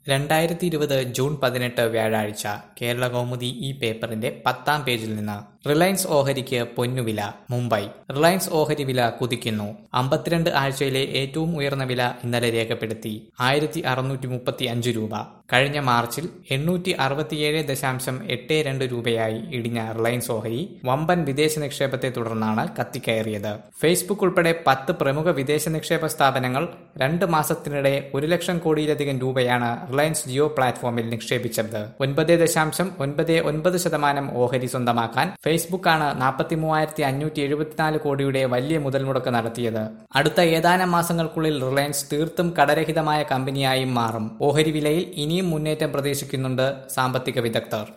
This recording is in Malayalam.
രണ്ടായിരത്തി ഇരുപത് ജൂൺ പതിനെട്ട് വ്യാഴാഴ്ച കേരള കൗമുദി ഈ പേപ്പറിന്റെ പത്താം പേജിൽ നിന്ന് റിലയൻസ് ഓഹരിക്ക് പൊന്നുവില മുംബൈ റിലയൻസ് ഓഹരി വില കുതിക്കുന്നു അമ്പത്തിരണ്ട് ആഴ്ചയിലെ ഏറ്റവും ഉയർന്ന വില ഇന്നലെ രേഖപ്പെടുത്തി ആയിരത്തി അറുന്നൂറ്റി മുപ്പത്തി അഞ്ച് രൂപ കഴിഞ്ഞ മാർച്ചിൽ എണ്ണൂറ്റി അറുപത്തിയേഴ് ദശാംശം എട്ട് രണ്ട് രൂപയായി ഇടിഞ്ഞ റിലയൻസ് ഓഹരി വമ്പൻ വിദേശ നിക്ഷേപത്തെ തുടർന്നാണ് കത്തിക്കയറിയത് ഫേസ്ബുക്ക് ഉൾപ്പെടെ പത്ത് പ്രമുഖ വിദേശ നിക്ഷേപ സ്ഥാപനങ്ങൾ രണ്ട് മാസത്തിനിടെ ഒരു ലക്ഷം കോടിയിലധികം രൂപയാണ് റിലയൻസ് ജിയോ പ്ലാറ്റ്ഫോമിൽ നിക്ഷേപിച്ചത് ഒൻപത് ദശാംശം ഒൻപത് ഒൻപത് ശതമാനം ഓഹരി സ്വന്തമാക്കാൻ ഫേസ്ബുക്കാണ് നാൽപ്പത്തി മൂവായിരത്തി അഞ്ഞൂറ്റി എഴുപത്തിനാല് കോടിയുടെ വലിയ മുതൽ മുടക്ക് നടത്തിയത് അടുത്ത ഏതാനും മാസങ്ങൾക്കുള്ളിൽ റിലയൻസ് തീർത്തും കടരഹിതമായ കമ്പനിയായും മാറും ഓഹരി വിലയിൽ ഇനിയും മുന്നേറ്റം പ്രതീക്ഷിക്കുന്നുണ്ട് സാമ്പത്തിക വിദഗ്ധർ